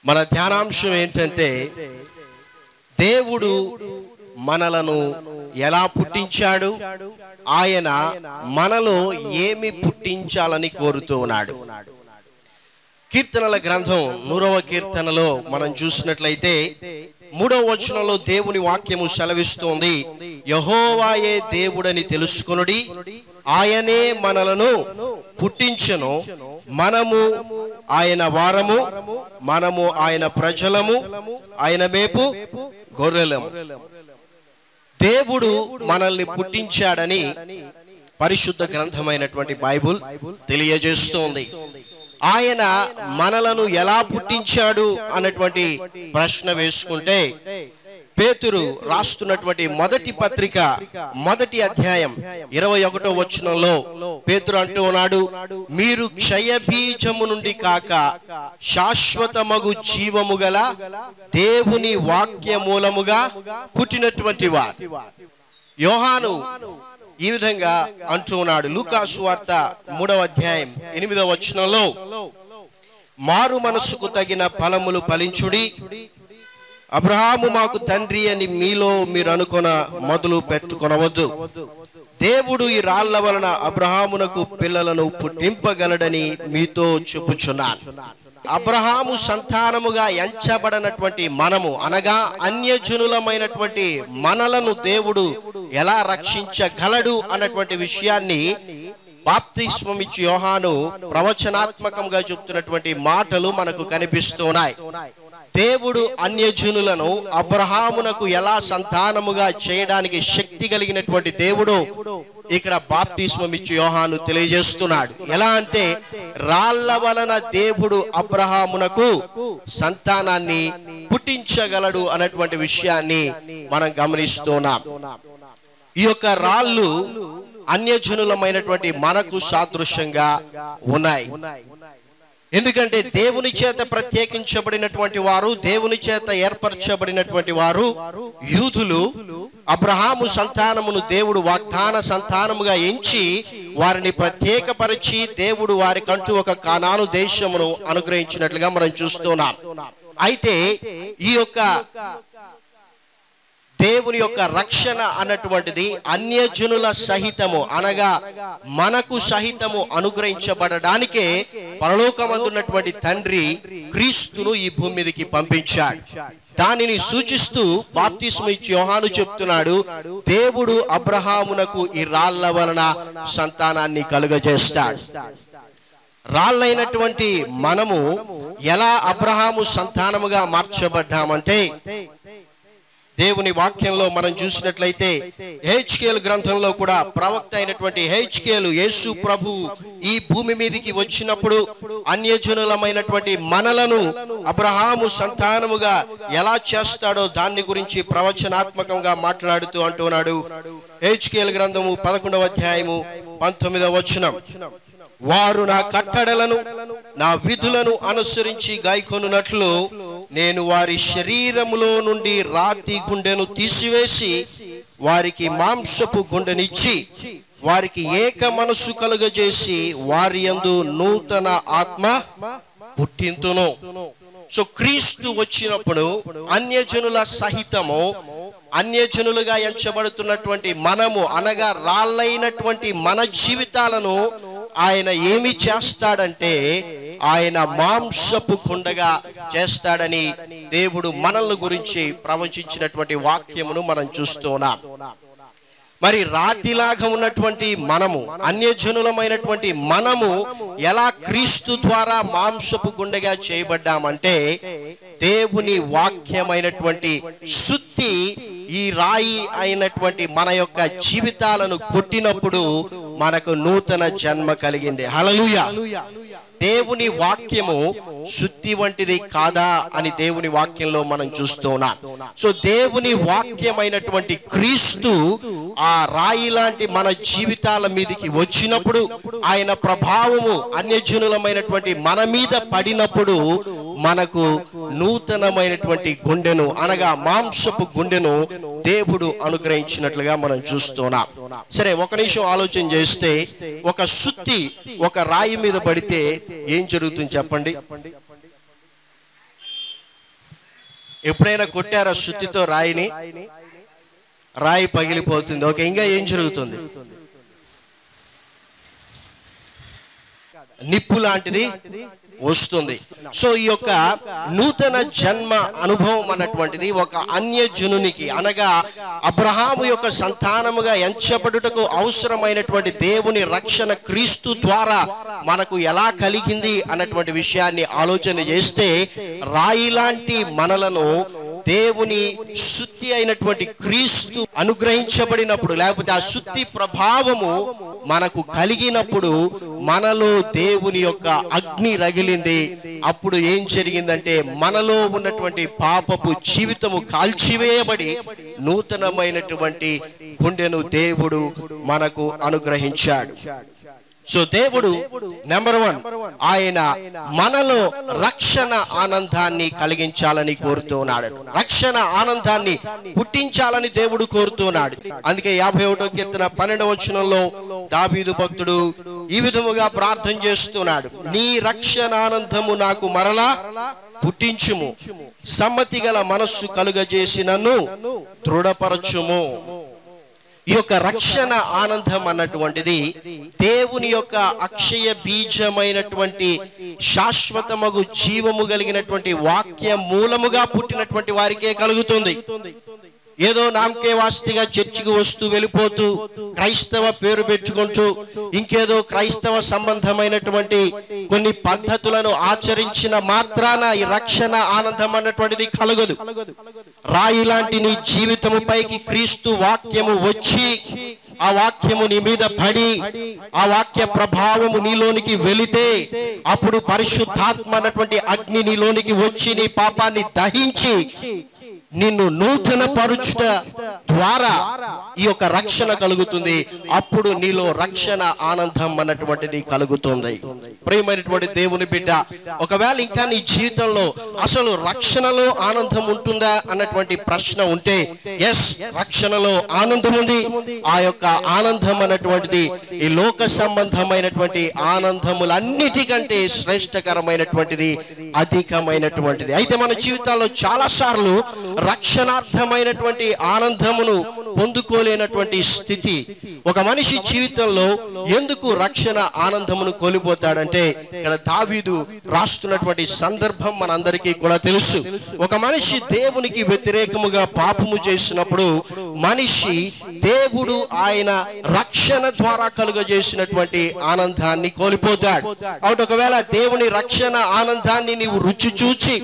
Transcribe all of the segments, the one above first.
మన ధ్యానాంశం ఏంటంటే దేవుడు మనలను ఎలా పుట్టించాడు ఆయన మనలో ఏమి పుట్టించాలని కోరుతూ ఉన్నాడు కీర్తనల గ్రంథం నూరవ కీర్తనలో మనం చూసినట్లయితే మూడవ వచనంలో దేవుని వాక్యము సెలవిస్తోంది యహోవాయే దేవుడని తెలుసుకొనుడి ఆయనే మనలను పుట్టించను మనము ఆయన వారము మనము ఆయన ప్రజలము ఆయన మేపు గొర్రెలము దేవుడు మనల్ని పుట్టించాడని పరిశుద్ధ గ్రంథమైనటువంటి బైబుల్ తెలియజేస్తోంది ఆయన మనలను ఎలా పుట్టించాడు అన్నటువంటి ప్రశ్న వేసుకుంటే పేతురు రాస్తున్నటువంటి మొదటి పత్రిక మొదటి అధ్యాయం ఇరవై ఒకటో వచనంలో పేతురు అంటూ ఉన్నాడు మీరు క్షయ బీజము నుండి కాక శాశ్వతమగు జీవము గల దేవుని వాక్య మూలముగా పుట్టినటువంటి వారు యోహాను ఈ విధంగా అంటూ ఉన్నాడు లూకాసు వార్త మూడవ అధ్యాయం ఎనిమిదవ వచనంలో మారు మనసుకు తగిన ఫలములు ఫలించుడి అబ్రహాము మాకు తండ్రి అని మీలో మీరు అనుకొన మొదలు పెట్టుకొనవద్దు దేవుడు ఈ రాళ్ల వలన అబ్రహామునకు పిల్లలను పుట్టింపగలడని మీతో చెప్పుచున్నాను అబ్రహాము సంతానముగా ఎంచబడినటువంటి మనము అనగా అన్యజనులమైనటువంటి మనలను దేవుడు ఎలా రక్షించగలడు అన్నటువంటి విషయాన్ని బాప్తిస్మమిచ్చి యోహాను ప్రవచనాత్మకంగా చెప్తున్నటువంటి మాటలు మనకు కనిపిస్తున్నాయి దేవుడు అన్యజనులను అబ్రహామునకు ఎలా సంతానముగా చేయడానికి శక్తి కలిగినటువంటి దేవుడు ఇక్కడ బాప్తిస్మం ఇచ్చి యోహాను తెలియజేస్తున్నాడు ఎలా అంటే రాళ్ల వలన దేవుడు అబ్రహామునకు సంతానాన్ని పుట్టించగలడు అన్నటువంటి విషయాన్ని మనం గమనిస్తున్నాం ఈ యొక్క రాళ్ళు అన్యజనులమైనటువంటి మనకు సాదృశ్యంగా ఉన్నాయి ఎందుకంటే దేవుని చేత ప్రత్యేకించబడినటువంటి వారు దేవుని చేత ఏర్పరచబడినటువంటి వారు యూదులు అబ్రహాము సంతానమును దేవుడు వాగ్దాన సంతానముగా ఎంచి వారిని ప్రత్యేకపరిచి దేవుడు వారికంటూ ఒక కానాను దేశమును అనుగ్రహించినట్లుగా మనం చూస్తున్నాం అయితే ఈ యొక్క దేవుని యొక్క రక్షణ అన్నటువంటిది అన్యజనుల సహితము అనగా మనకు సహితము అనుగ్రహించబడడానికే పరలోకమందున్నటువంటి తండ్రి క్రీస్తును ఈ భూమి మీదకి పంపించాడు దానిని సూచిస్తూ బాప్తిస్మ ఇచ్చి యోహాను చెప్తున్నాడు దేవుడు అబ్రహామునకు ఈ రాళ్ల వలన సంతానాన్ని కలుగజేస్తాడు రాళ్ళైనటువంటి మనము ఎలా అబ్రహాము సంతానముగా మార్చబడ్డామంటే దేవుని వాక్యంలో మనం చూసినట్లయితే హెచ్కేల్ గ్రంథంలో కూడా ప్రవక్త అయినటువంటి హెచ్కేలు యేసు ప్రభు ఈ భూమి మీదకి వచ్చినప్పుడు అన్యజనులమైనటువంటి మనలను అబ్రహాము సంతానముగా ఎలా చేస్తాడో దాన్ని గురించి ప్రవచనాత్మకంగా మాట్లాడుతూ అంటున్నాడు హెచ్కేల్ గ్రంథము పదకొండవ అధ్యాయము పంతొమ్మిదవ వచనం వారు నా కట్టడలను నా విధులను అనుసరించి గాయకొనున్నట్లు నేను వారి శరీరములో నుండి రాతి గుండెను తీసివేసి వారికి మాంసపు గుండెనిచ్చి వారికి ఏక మనసు కలుగజేసి వారి యందు నూతన ఆత్మ పుట్టింతును సో క్రీస్తు వచ్చినప్పుడు అన్యజనుల సహితము అన్యజనులుగా ఎంచబడుతున్నటువంటి మనము అనగా రాళ్ళైనటువంటి మన జీవితాలను ఆయన ఏమి చేస్తాడంటే ఆయన మాంసపు కుండగా చేస్తాడని దేవుడు మనల్ని గురించి ప్రవచించినటువంటి వాక్యమును మనం చూస్తున్నాం మరి రాతిలాగా ఉన్నటువంటి మనము అన్యజనులమైనటువంటి మనము ఎలా క్రీస్తు ద్వారా మాంసపు గుండెగా చేయబడ్డామంటే దేవుని వాక్యమైనటువంటి సుత్తి ఈ రాయి అయినటువంటి మన యొక్క జీవితాలను కొట్టినప్పుడు మనకు నూతన జన్మ కలిగింది హలలుయ దేవుని వాక్యము శుద్ధి వంటిది కాదా అని దేవుని వాక్యంలో మనం చూస్తున్నాం సో దేవుని వాక్యమైనటువంటి క్రీస్తు ఆ రాయి లాంటి మన జీవితాల మీదకి వచ్చినప్పుడు ఆయన ప్రభావము అన్యజనులమైనటువంటి మన మీద పడినప్పుడు మనకు నూతనమైనటువంటి గుండెను అనగా మాంసపు గుండెను దేవుడు అనుగ్రహించినట్లుగా మనం చూస్తున్నాం సరే ఒక నిమిషం ఆలోచన చేస్తే ఒక సుత్తి ఒక రాయి మీద పడితే ఏం జరుగుతుంది చెప్పండి ఎప్పుడైనా కొట్టారా సుత్తితో రాయిని రాయి పగిలిపోతుంది ఓకే ఇంకా ఏం జరుగుతుంది నిప్పు లాంటిది వస్తుంది సో ఈ యొక్క నూతన జన్మ అనుభవం అన్నటువంటిది ఒక అన్యజనునికి అనగా అబ్రహాము యొక్క సంతానముగా ఎంచబడుటకు అవసరమైనటువంటి దేవుని రక్షణ క్రీస్తు ద్వారా మనకు ఎలా కలిగింది అన్నటువంటి విషయాన్ని ఆలోచన చేస్తే రాయి లాంటి మనలను దేవుని శుద్ధి అయినటువంటి క్రీస్తు అనుగ్రహించబడినప్పుడు లేకపోతే ఆ శుద్ధి ప్రభావము మనకు కలిగినప్పుడు మనలో దేవుని యొక్క అగ్ని రగిలింది అప్పుడు ఏం జరిగిందంటే మనలో ఉన్నటువంటి పాపపు జీవితము కాల్చివేయబడి నూతనమైనటువంటి గుండెను దేవుడు మనకు అనుగ్రహించాడు సో దేవుడు నెంబర్ వన్ ఆయన మనలో రక్షణ ఆనందాన్ని కలిగించాలని కోరుతున్నాడు రక్షణ ఆనందాన్ని పుట్టించాలని దేవుడు కోరుతున్నాడు అందుకే యాభై ఒకటో కీర్తన పన్నెండవ వచనంలో దాబీదు భక్తుడు ఈ విధముగా ప్రార్థన చేస్తున్నాడు నీ రక్షణ ఆనందము నాకు మరలా పుట్టించుము సమ్మతి గల మనస్సు కలుగజేసి నన్ను దృఢపరచుము ఈ యొక్క రక్షణ ఆనందం అన్నటువంటిది దేవుని యొక్క అక్షయ బీజమైనటువంటి శాశ్వతమగు జీవము కలిగినటువంటి వాక్య మూలముగా పుట్టినటువంటి వారికే కలుగుతుంది ఏదో నామకే వాస్తిగా చర్చికి వస్తూ వెళ్ళిపోతూ క్రైస్తవ పేరు పెట్టుకుంటూ ఇంకేదో క్రైస్తవ సంబంధమైనటువంటి కొన్ని పద్ధతులను ఆచరించిన మాత్రాన ఈ రక్షణ ఆనందం అన్నటువంటిది కలగదు రాయి లాంటి నీ జీవితము పైకి క్రీస్తు వాక్యము వచ్చి ఆ వాక్యము నీ మీద పడి ఆ వాక్య ప్రభావము నీలోనికి వెళితే అప్పుడు పరిశుద్ధాత్మ అన్నటువంటి అగ్ని నీలోనికి వచ్చి నీ పాపాన్ని దహించి నిన్ను నూతన పరుచుట ద్వారా ఈ యొక్క రక్షణ కలుగుతుంది అప్పుడు నీలో రక్షణ ఆనందం అన్నటువంటిది కలుగుతుంది ప్రియమైనటువంటి దేవుని బిడ్డ ఒకవేళ ఇంకా నీ జీవితంలో అసలు రక్షణలో ఆనందం ఉంటుందా అన్నటువంటి ప్రశ్న ఉంటే ఎస్ రక్షణలో ఆనందం ఉంది ఆ యొక్క ఆనందం అన్నటువంటిది ఈ లోక సంబంధమైనటువంటి ఆనందములన్నిటికంటే శ్రేష్టకరమైనటువంటిది అధికమైనటువంటిది అయితే మన జీవితాల్లో చాలా సార్లు రక్షణార్థమైనటువంటి ఆనందమును పొందుకోలేనటువంటి స్థితి ఒక మనిషి జీవితంలో ఎందుకు రక్షణ ఆనందమును కోల్పోతాడంటే ఇక్కడ దావీదు రాస్తున్నటువంటి సందర్భం మనందరికీ కూడా తెలుసు ఒక మనిషి దేవునికి వ్యతిరేకముగా పాపము చేసినప్పుడు మనిషి దేవుడు ఆయన రక్షణ ద్వారా కలుగజేసినటువంటి ఆనందాన్ని కోల్పోతాడు కాబట్టి ఒకవేళ దేవుని రక్షణ ఆనందాన్ని నీవు రుచి చూచి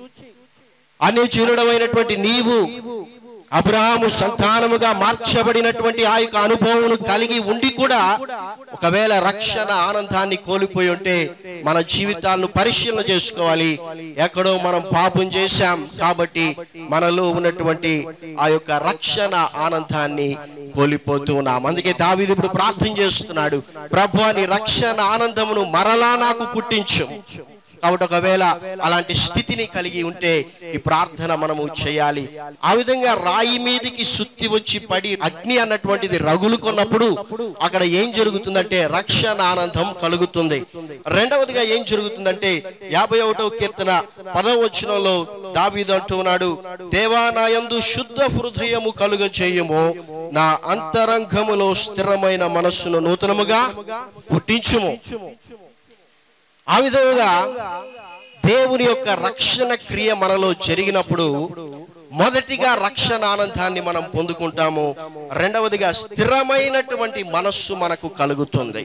అన్యజనుడమైనటువంటి నీవు అబ్రహాము సంతానముగా మార్చబడినటువంటి ఆ యొక్క అనుభవం కలిగి ఉండి కూడా ఒకవేళ రక్షణ ఆనందాన్ని కోల్పోయి ఉంటే మన జీవితాలను పరిశీలన చేసుకోవాలి ఎక్కడో మనం పాపం చేశాం కాబట్టి మనలో ఉన్నటువంటి ఆ యొక్క రక్షణ ఆనందాన్ని కోల్పోతూ ఉన్నాం అందుకే దావీదు ఇప్పుడు ప్రార్థన చేస్తున్నాడు ప్రభు నీ రక్షణ ఆనందమును మరలా నాకు పుట్టించు కాబట్టి ఒకవేళ అలాంటి స్థితిని కలిగి ఉంటే ఈ ప్రార్థన మనము చేయాలి ఆ విధంగా రాయి మీదకి సుత్తి వచ్చి పడి అగ్ని అన్నటువంటిది రగులుకున్నప్పుడు అక్కడ ఏం జరుగుతుందంటే రక్షణ ఆనందం కలుగుతుంది రెండవదిగా ఏం జరుగుతుందంటే యాభై ఒకటో కీర్తన పదవచనంలో దావీదు అంటున్నాడు దేవా నా యందు శుద్ధ హృదయము కలుగ చేయము నా అంతరంగములో స్థిరమైన మనస్సును నూతనముగా పుట్టించుము ఆ విధముగా దేవుని యొక్క రక్షణ క్రియ మనలో జరిగినప్పుడు మొదటిగా రక్షణ ఆనందాన్ని మనం పొందుకుంటాము రెండవదిగా స్థిరమైనటువంటి మనస్సు మనకు కలుగుతుంది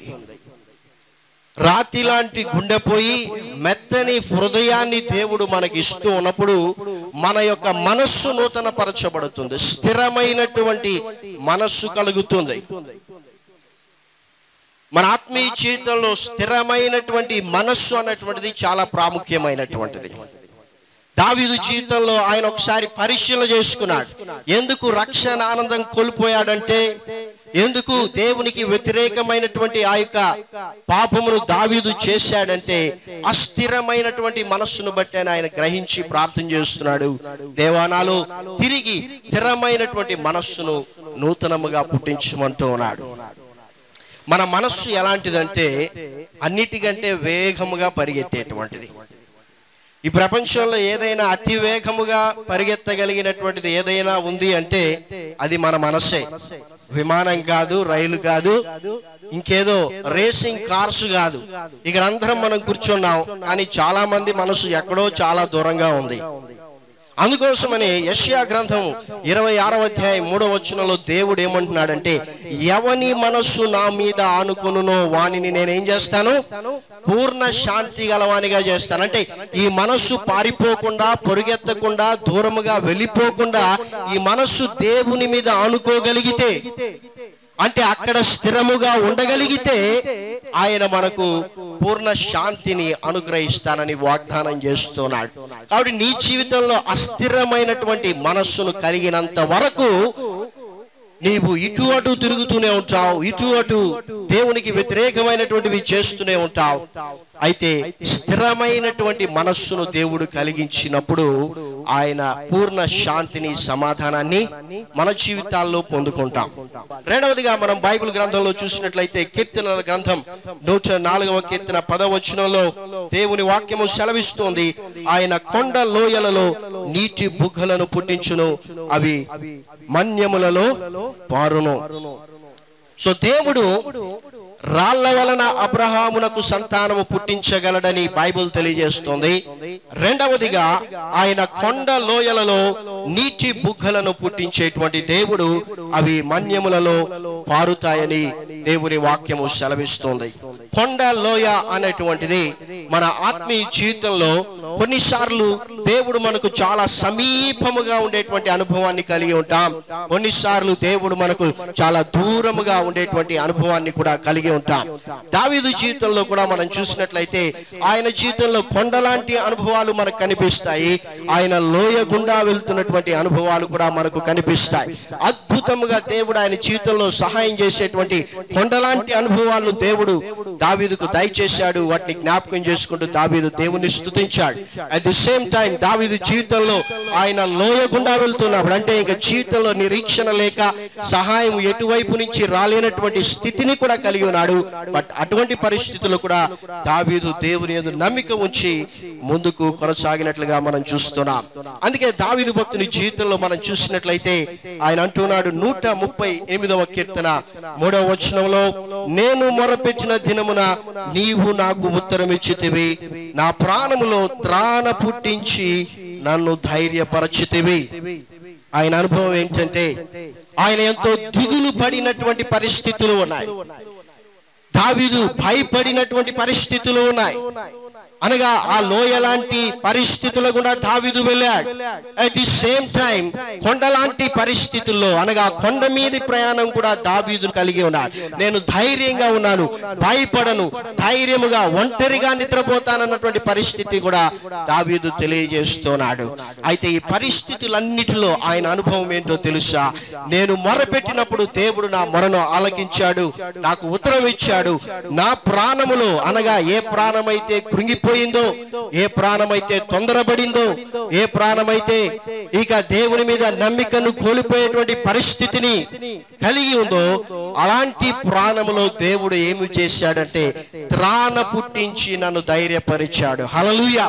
రాతి లాంటి గుండెపోయి మెత్తని హృదయాన్ని దేవుడు మనకి ఇస్తూ ఉన్నప్పుడు మన యొక్క మనస్సు నూతన పరచబడుతుంది స్థిరమైనటువంటి మనస్సు కలుగుతుంది మన ఆత్మీయ జీవితంలో స్థిరమైనటువంటి మనస్సు అన్నటువంటిది చాలా ప్రాముఖ్యమైనటువంటిది దావీదు జీవితంలో ఆయన ఒకసారి పరిశీలన చేసుకున్నాడు ఎందుకు రక్షణ ఆనందం కోల్పోయాడంటే ఎందుకు దేవునికి వ్యతిరేకమైనటువంటి ఆ యొక్క పాపమును దావీదు చేశాడంటే అస్థిరమైనటువంటి మనస్సును బట్టి ఆయన గ్రహించి ప్రార్థన చేస్తున్నాడు దేవానాలు తిరిగి స్థిరమైనటువంటి మనస్సును నూతనముగా పుట్టించమంటూ ఉన్నాడు మన మనస్సు ఎలాంటిదంటే అన్నిటికంటే వేగముగా పరిగెత్తేటువంటిది ఈ ప్రపంచంలో ఏదైనా అతి వేగముగా పరిగెత్తగలిగినటువంటిది ఏదైనా ఉంది అంటే అది మన మనస్సే విమానం కాదు రైలు కాదు ఇంకేదో రేసింగ్ కార్స్ కాదు ఇక్కడ అందరం మనం కూర్చున్నాం కానీ చాలా మంది మనసు ఎక్కడో చాలా దూరంగా ఉంది అందుకోసమని యష్యా గ్రంథం ఇరవై ఆరవ అధ్యాయం మూడవ వచనంలో దేవుడు ఏమంటున్నాడంటే ఎవని మనస్సు నా మీద ఆనుకునునో వానిని నేనేం చేస్తాను పూర్ణ శాంతి గలవానిగా చేస్తాను అంటే ఈ మనస్సు పారిపోకుండా పొరుగెత్తకుండా దూరముగా వెళ్ళిపోకుండా ఈ మనస్సు దేవుని మీద ఆనుకోగలిగితే అంటే అక్కడ స్థిరముగా ఉండగలిగితే ఆయన మనకు పూర్ణ శాంతిని అనుగ్రహిస్తానని వాగ్దానం చేస్తున్నాడు కాబట్టి నీ జీవితంలో అస్థిరమైనటువంటి మనస్సును కలిగినంత వరకు నీవు ఇటు అటు తిరుగుతూనే ఉంటావు ఇటు అటు దేవునికి వ్యతిరేకమైనటువంటివి చేస్తూనే ఉంటావు అయితే స్థిరమైనటువంటి మనస్సును దేవుడు కలిగించినప్పుడు ఆయన పూర్ణ శాంతిని సమాధానాన్ని మన జీవితాల్లో పొందుకుంటాం రెండవదిగా మనం బైబిల్ గ్రంథంలో చూసినట్లయితే కీర్తనల గ్రంథం నూట నాలుగవ కీర్తన పదవచనంలో దేవుని వాక్యము సెలవిస్తోంది ఆయన కొండ లోయలలో నీటి బుగ్గలను పుట్టించును అవి మన్యములలో పారును సో దేవుడు రాళ్ల వలన అబ్రహామునకు సంతానము పుట్టించగలడని బైబిల్ తెలియజేస్తోంది రెండవదిగా ఆయన కొండ లోయలలో నీటి బుగ్గలను పుట్టించేటువంటి దేవుడు అవి మన్యములలో పారుతాయని దేవుని వాక్యము సెలవిస్తోంది కొండ లోయ అనేటువంటిది మన ఆత్మీయ జీవితంలో కొన్నిసార్లు దేవుడు మనకు చాలా సమీపముగా ఉండేటువంటి అనుభవాన్ని కలిగి ఉంటాం కొన్నిసార్లు దేవుడు మనకు చాలా దూరముగా ఉండేటువంటి అనుభవాన్ని కూడా కలిగి ఉంటాం దావీదు జీవితంలో కూడా మనం చూసినట్లయితే ఆయన జీవితంలో కొండలాంటి అనుభవాలు మనకు కనిపిస్తాయి ఆయన లోయ గుండా వెళ్తున్నటువంటి అనుభవాలు కూడా మనకు కనిపిస్తాయి అద్భుతముగా దేవుడు ఆయన జీవితంలో సహాయం చేసేటువంటి కొండలాంటి అనుభవాలను దేవుడు దావీదుకు దయచేశాడు వాటిని జ్ఞాపకం చేసుకుంటూ దావీదు దేవుని స్తుతించాడు అట్ ది సేమ్ టైం దావీదు జీవితంలో ఆయన లోయ గుండా వెళ్తున్నప్పుడు అంటే ఇక జీవితంలో నిరీక్షణ లేక సహాయం ఎటువైపు నుంచి రాలేనటువంటి స్థితిని కూడా కలిగి ఉన్నాడు బట్ అటువంటి పరిస్థితుల్లో కూడా దావీదు దేవుని యందు నమ్మిక ఉంచి ముందుకు కొనసాగినట్లుగా మనం చూస్తున్నాం అందుకే దావీదు భక్తుని జీవితంలో మనం చూసినట్లయితే ఆయన అంటున్నాడు నూట ముప్పై ఎనిమిదవ కీర్తన మూడవ వచనంలో నేను మొరపెట్టిన దినమున నీవు నాకు ఉత్తరం ఇచ్చితివి నా ప్రాణములో త్రాణ పుట్టించి నన్ను ధైర్యపరచితివి ఆయన అనుభవం ఏంటంటే ఆయన ఎంతో దిగులు పడినటువంటి పరిస్థితులు ఉన్నాయి దావీదు భయపడినటువంటి పరిస్థితులు ఉన్నాయి అనగా ఆ లోయ లాంటి పరిస్థితుల గుండా దావీదు వెళ్ళాడు అట్ ది సేమ్ టైం కొండ లాంటి పరిస్థితుల్లో అనగా కొండ మీది ప్రయాణం కూడా దావీదు కలిగి ఉన్నాడు నేను ధైర్యంగా ఉన్నాను భయపడను ధైర్యముగా ఒంటరిగా నిద్రపోతానన్నటువంటి పరిస్థితి కూడా దావీదు తెలియజేస్తున్నాడు అయితే ఈ పరిస్థితులన్నిటిలో ఆయన అనుభవం ఏంటో తెలుసా నేను మొరపెట్టినప్పుడు దేవుడు నా మొరను ఆలకించాడు నాకు ఉత్తరం ఇచ్చాడు నా ప్రాణములో అనగా ఏ ప్రాణమైతే కృంగిపోయిందో ఏ ప్రాణమైతే తొందరపడిందో ఏ ప్రాణమైతే ఇక దేవుని మీద నమ్మికను కోల్పోయేటువంటి పరిస్థితిని కలిగి ఉందో అలాంటి ప్రాణములో దేవుడు ఏమి చేశాడంటే త్రాణ పుట్టించి నన్ను ధైర్యపరిచాడు హల్లెలూయా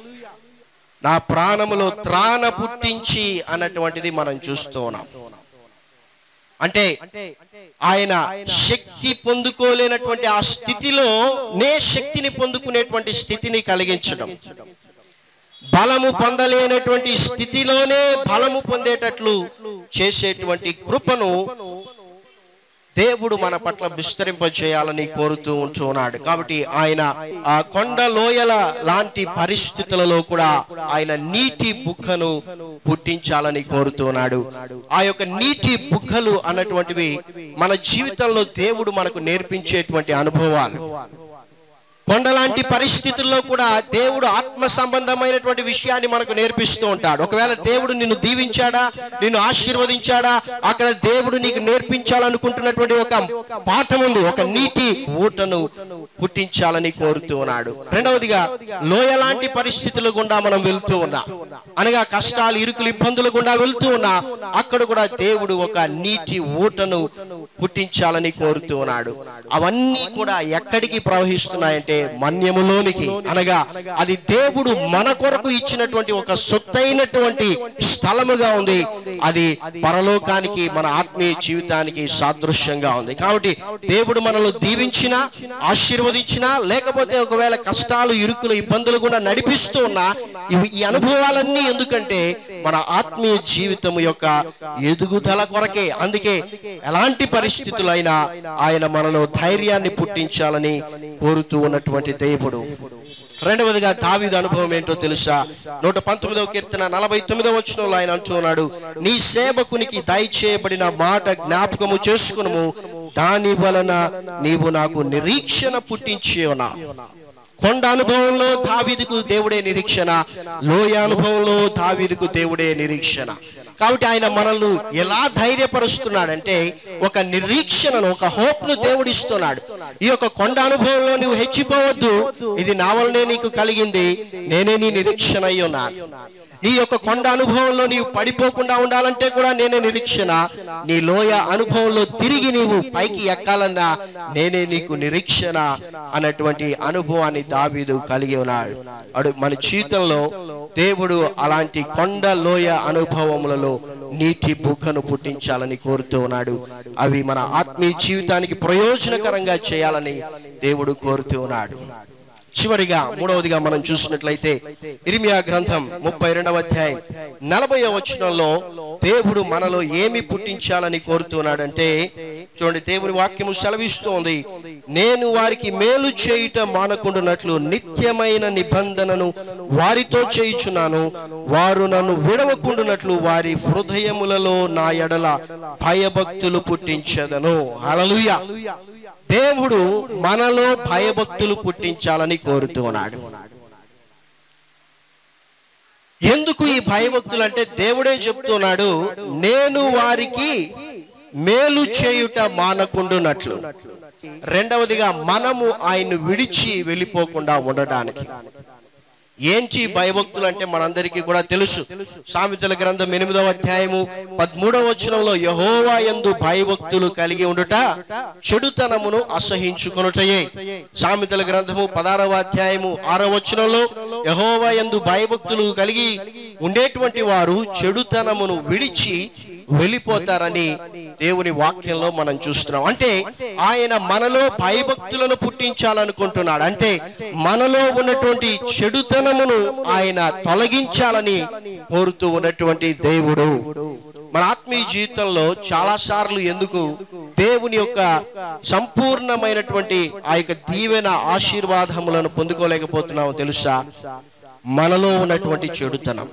నా ప్రాణములో త్రాణ పుట్టించి అన్నటువంటిది మనం చూస్తూ ఉన్నాం అంటే ఆయన శక్తి పొందుకోలేనటువంటి ఆ స్థితిలో నే శక్తిని పొందుకునేటువంటి స్థితిని కలిగించడం బలము పొందలేనటువంటి స్థితిలోనే బలము పొందేటట్లు చేసేటువంటి కృపను దేవుడు మన పట్ల విస్తరింపజేయాలని కోరుతూ ఉంటున్నాడు కాబట్టి ఆయన ఆ కొండ లోయల లాంటి పరిస్థితులలో కూడా ఆయన నీటి బుగ్గను పుట్టించాలని కోరుతున్నాడు ఆ యొక్క నీటి బుగ్గలు అన్నటువంటివి మన జీవితంలో దేవుడు మనకు నేర్పించేటువంటి అనుభవాలు కొండలాంటి పరిస్థితుల్లో కూడా దేవుడు ఆత్మ సంబంధమైనటువంటి విషయాన్ని మనకు నేర్పిస్తూ ఉంటాడు ఒకవేళ దేవుడు నిన్ను దీవించాడా నిన్ను ఆశీర్వదించాడా అక్కడ దేవుడు నీకు నేర్పించాలనుకుంటున్నటువంటి ఒక పాఠం ఉంది ఒక నీటి ఊటను పుట్టించాలని కోరుతూ ఉన్నాడు రెండవదిగా లోయ లాంటి పరిస్థితుల గుండా మనం వెళ్తూ ఉన్నాం అనగా కష్టాలు ఇరుకులు ఇబ్బందుల గుండా వెళ్తూ ఉన్నా అక్కడ కూడా దేవుడు ఒక నీటి ఊటను పుట్టించాలని కోరుతూ ఉన్నాడు అవన్నీ కూడా ఎక్కడికి ప్రవహిస్తున్నాయంటే ఉన్నాయంటే మన్యములోనికి అనగా అది దేవుడు మన కొరకు ఇచ్చినటువంటి ఒక సొత్తైనటువంటి స్థలముగా ఉంది అది పరలోకానికి మన ఆత్మీయ జీవితానికి సాదృశ్యంగా ఉంది కాబట్టి దేవుడు మనల్ని దీవించినా ఆశీర్వదించినా లేకపోతే ఒకవేళ కష్టాలు ఇరుకులు ఇబ్బందులు కూడా నడిపిస్తూ ఉన్నా ఇవి ఈ అనుభవాలన్నీ ఎందుకంటే మన ఆత్మీయ జీవితం యొక్క ఎదుగుదల కొరకే అందుకే ఎలాంటి పరిస్థితులైనా ఆయన మనలో ధైర్యాన్ని పుట్టించాలని కోరుతూ ఉన్నటువంటి దేవుడు రెండవదిగా దావీదు అనుభవం ఏంటో తెలుసా నూట పంతొమ్మిదవ కీర్తన నలభై తొమ్మిదవ వచనంలో ఆయన అంటున్నాడు నీ సేవకునికి దయచేయబడిన మాట జ్ఞాపకము చేసుకును దాని వలన నీవు నాకు నిరీక్షణ పుట్టించి ఉన్నావు కొండ అనుభవంలో దావీదుకు దేవుడే నిరీక్షణ లోయ అనుభవంలో దావీదుకు దేవుడే నిరీక్షణ కాబట్టి ఆయన మనల్ని ఎలా ధైర్యపరుస్తున్నాడంటే ఒక నిరీక్షణను ఒక హోప్ ను దేవుడిస్తున్నాడు ఈ యొక్క కొండ అనుభవంలో నువ్వు హెచ్చిపోవద్దు ఇది నా వల్లనే నీకు కలిగింది నేనే నీ నిరీక్షణ అయి ఉన్నాను నీ యొక్క కొండ అనుభవంలో నీవు పడిపోకుండా ఉండాలంటే కూడా నేనే నిరీక్షణ నీ లోయ అనుభవంలో తిరిగి నీవు పైకి ఎక్కాలన్నా నేనే నీకు నిరీక్షణ అన్నటువంటి అనుభవాన్ని దావీదు కలిగి ఉన్నాడు అడు మన జీవితంలో దేవుడు అలాంటి కొండ లోయ అనుభవములలో నీటి బుగ్గను పుట్టించాలని కోరుతూ ఉన్నాడు అవి మన ఆత్మీయ జీవితానికి ప్రయోజనకరంగా చేయాలని దేవుడు కోరుతూ ఉన్నాడు చివరిగా మూడవదిగా మనం చూసినట్లయితే ఇరిమియా గ్రంథం ముప్పై రెండవ అధ్యాయం నలభై వచనంలో దేవుడు మనలో ఏమి పుట్టించాలని కోరుతున్నాడంటే చూడండి దేవుని వాక్యము సెలవిస్తోంది నేను వారికి మేలు చేయుట మానకుండునట్లు నిత్యమైన నిబంధనను వారితో చేయుచున్నాను వారు నన్ను విడవకుండునట్లు వారి హృదయములలో నా ఎడల భయభక్తులు పుట్టించదను హల్లెలూయా దేవుడు మనలో భయభక్తులు పుట్టించాలని కోరుతూ ఉన్నాడు ఎందుకు ఈ భయభక్తులు అంటే దేవుడే చెప్తున్నాడు నేను వారికి మేలు చేయుట మానకుండునట్లు రెండవదిగా మనము ఆయన్ను విడిచి వెళ్ళిపోకుండా ఉండడానికి ఏంటి భయభక్తులు అంటే మనందరికీ కూడా తెలుసు సామెతల గ్రంథం ఎనిమిదవ అధ్యాయము పదమూడవ వచనంలో యహోవా యందు భయభక్తులు కలిగి ఉండుట చెడుతనమును అసహించుకొనుటయే సామెతల గ్రంథము పదారవ అధ్యాయము ఆరవ వచనంలో యహోవా యందు భయభక్తులు కలిగి ఉండేటువంటి వారు చెడుతనమును విడిచి వెళ్ళిపోతారని దేవుని వాక్యంలో మనం చూస్తున్నాం అంటే ఆయన మనలో భయభక్తులను పుట్టించాలనుకుంటున్నాడు అంటే మనలో ఉన్నటువంటి చెడుతనమును ఆయన తొలగించాలని కోరుతూ ఉన్నటువంటి దేవుడు మన ఆత్మీయ జీవితంలో చాలా సార్లు ఎందుకు దేవుని యొక్క సంపూర్ణమైనటువంటి ఆ యొక్క దీవెన ఆశీర్వాదములను పొందుకోలేకపోతున్నామో తెలుసా మనలో ఉన్నటువంటి చెడుతనం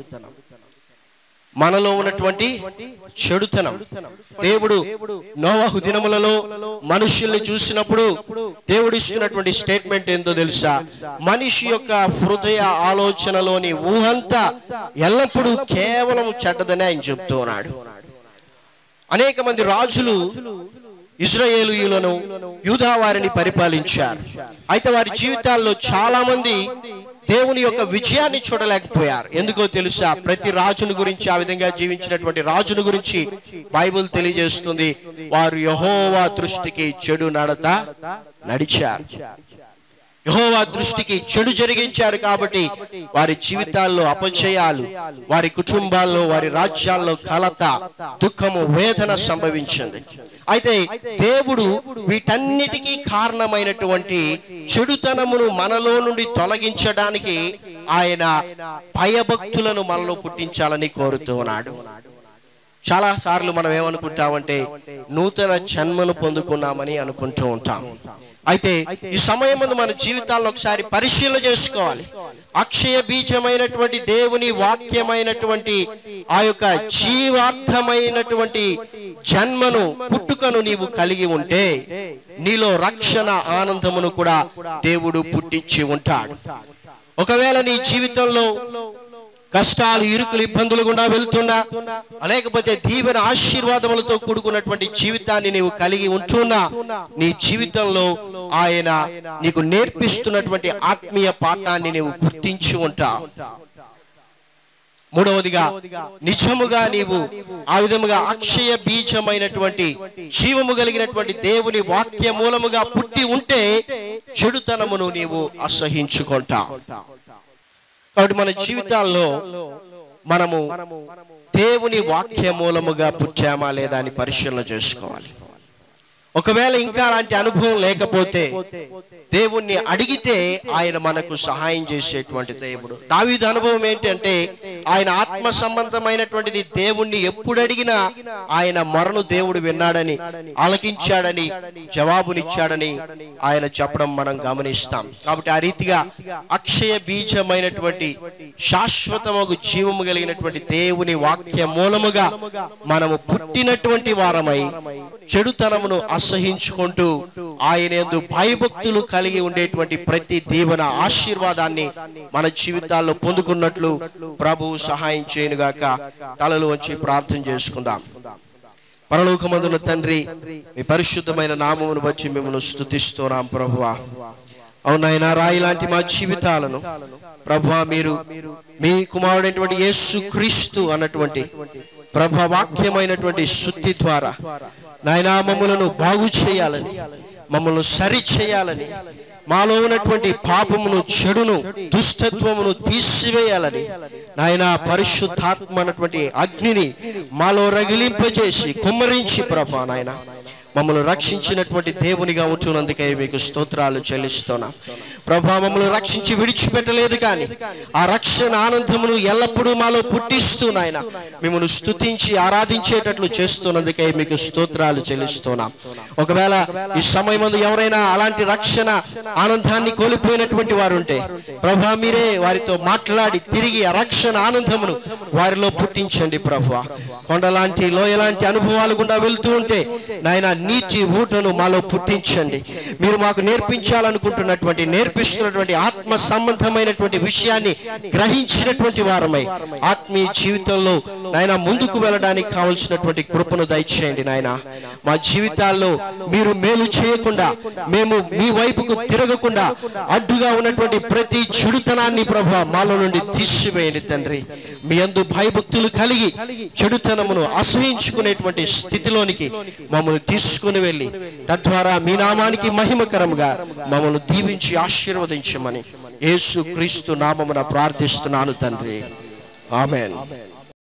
మనలో ఉన్నటువంటి చెడుతనం దేవుడు నోవాహు దినములలో మనుషుల్ని చూసినప్పుడు దేవుడు ఇస్తున్నటువంటి స్టేట్మెంట్ ఏందో తెలుసా మనిషి యొక్క హృదయ ఆలోచనలోని ఊహంతా ఎల్లప్పుడూ కేవలం చెడ్డదని ఆయన చెప్తూ ఉన్నాడు అనేక మంది రాజులు ఇజ్రాయేలులను యూదా వారిని పరిపాలించారు అయితే వారి జీవితాల్లో చాలా మంది దేవుని యొక్క విజయాన్ని చూడలేకపోయారు ఎందుకో తెలుసా ప్రతి రాజును గురించి ఆ విధంగా జీవించినటువంటి రాజును గురించి బైబిల్ తెలియజేస్తుంది వారు యహోవా దృష్టికి చెడు నడత నడిచారు యహోవా దృష్టికి చెడు జరిగించారు కాబట్టి వారి జీవితాల్లో అపజయాలు వారి కుటుంబాల్లో వారి రాజ్యాల్లో కలత దుఃఖము వేదన సంభవించింది అయితే దేవుడు వీటన్నిటికీ కారణమైనటువంటి చెడుతనమును మనలో నుండి తొలగించడానికి ఆయన భయభక్తులను మనలో పుట్టించాలని కోరుతూ ఉన్నాడు చాలా సార్లు మనం ఏమనుకుంటామంటే నూతన జన్మను పొందుకున్నామని అనుకుంటూ ఉంటాం అయితే ఈ సమయం ముందు మన జీవితాల్లో ఒకసారి పరిశీలన చేసుకోవాలి అక్షయ బీజమైనటువంటి దేవుని వాక్యమైనటువంటి ఆ యొక్క జీవార్థమైనటువంటి జన్మను పుట్టుకను నీవు కలిగి ఉంటే నీలో రక్షణ ఆనందమును కూడా దేవుడు పుట్టించి ఉంటాడు ఒకవేళ నీ జీవితంలో కష్టాలు ఇరుకులు ఇబ్బందులు గుండా వెళ్తున్నా లేకపోతే దీవెన ఆశీర్వాదములతో కూడుకున్నటువంటి జీవితాన్ని నీవు కలిగి ఉంటున్నా నీ జీవితంలో ఆయన నీకు నేర్పిస్తున్నటువంటి ఆత్మీయ పాఠాన్ని నీవు గుర్తించి ఉంటావు మూడవదిగా నిజముగా నీవు ఆ విధముగా అక్షయ బీజమైనటువంటి జీవము కలిగినటువంటి దేవుని వాక్య మూలముగా పుట్టి ఉంటే చెడుతనమును నీవు అసహించుకుంటావు కాబట్టి మన జీవితాల్లో మనము దేవుని వాక్య మూలముగా పుట్టామా లేదా అని పరిశీలన చేసుకోవాలి ఒకవేళ ఇంకా అలాంటి అనుభవం లేకపోతే దేవుణ్ణి అడిగితే ఆయన మనకు సహాయం చేసేటువంటి దేవుడు దావీదు అనుభవం ఏంటంటే ఆయన ఆత్మ సంబంధమైనటువంటిది దేవుణ్ణి ఎప్పుడు అడిగినా ఆయన మరణు దేవుడు విన్నాడని ఆలకించాడని జవాబునిచ్చాడని ఆయన చెప్పడం మనం గమనిస్తాం కాబట్టి ఆ రీతిగా అక్షయ బీజమైనటువంటి శాశ్వతమగు జీవము కలిగినటువంటి దేవుని వాక్య మూలముగా మనము పుట్టినటువంటి వారమై చెడుతనమును అసహించుకుంటూ ఆయన యందు భయభక్తులు కలిగి ఉండేటువంటి ప్రతి దీవెన ఆశీర్వాదాన్ని మన జీవితాల్లో పొందుకున్నట్లు ప్రభువు సహాయం చేయనుగాక తలలు వచ్చి ప్రార్థన చేసుకుందాం పరలోకమందున తండ్రి మీ పరిశుద్ధమైన నామమును బట్టి మిమ్మల్ని స్తుతిస్తున్నాం ప్రభువా అవునాయన రాయి లాంటి మా జీవితాలను ప్రభా మీరు మీ కుమారుడైనటువంటి యేసు క్రీస్తు అన్నటువంటి ప్రభ వాక్యమైనటువంటి శుద్ధి ద్వారా నాయనా మమ్మలను బాగు చేయాలని మమ్మల్ని సరి చేయాలని మాలో ఉన్నటువంటి పాపమును చెడును దుష్టత్వమును తీసివేయాలని నాయన పరిశుద్ధాత్మ అన్నటువంటి అగ్నిని మాలో రగిలింపజేసి కుమ్మరించి ప్రభా నాయన మమ్మల్ని రక్షించినటువంటి దేవునిగా ఉంటున్నందుకే మీకు స్తోత్రాలు చెల్లిస్తున్నాం ప్రభా మమ్మల్ని రక్షించి విడిచిపెట్టలేదు కానీ ఆ రక్షణ ఆనందమును ఎల్లప్పుడూ మాలో పుట్టిస్తూ నాయన మిమ్మల్ని స్తుతించి ఆరాధించేటట్లు చేస్తున్నందుకే మీకు స్తోత్రాలు చెల్లిస్తున్నాం ఒకవేళ ఈ సమయం ఎవరైనా అలాంటి రక్షణ ఆనందాన్ని కోల్పోయినటువంటి వారు ఉంటే ప్రభా మీరే వారితో మాట్లాడి తిరిగి ఆ రక్షణ ఆనందమును వారిలో పుట్టించండి ప్రభా కొండలాంటి లోయలాంటి అనుభవాలు గుండా వెళ్తూ ఉంటే నాయన నీటి ఊటను మాలో పుట్టించండి మీరు మాకు నేర్పించాలనుకుంటున్నటువంటి నేర్పిస్తున్నటువంటి ఆత్మ సంబంధమైనటువంటి విషయాన్ని గ్రహించినటువంటి వారమై ఆత్మీయ జీవితంలో నాయన ముందుకు వెళ్ళడానికి కావలసినటువంటి కృపను దయచేయండి నాయన మా జీవితాల్లో మీరు మేలు చేయకుండా మేము మీ వైపుకు తిరగకుండా అడ్డుగా ఉన్నటువంటి ప్రతి చెడుతనాన్ని ప్రభు మాలో నుండి తీసివేయండి తండ్రి మీ అందు భయభక్తులు కలిగి చెడుతనమును అసహించుకునేటువంటి స్థితిలోనికి మమ్మల్ని తీసుకుని వెళ్ళి తద్వారా మీ నామానికి మహిమకరముగా మమ్మల్ని దీవించి ఆశీర్వదించమని యేసు క్రీస్తు నామమున ప్రార్థిస్తున్నాను తండ్రి ఆమెన్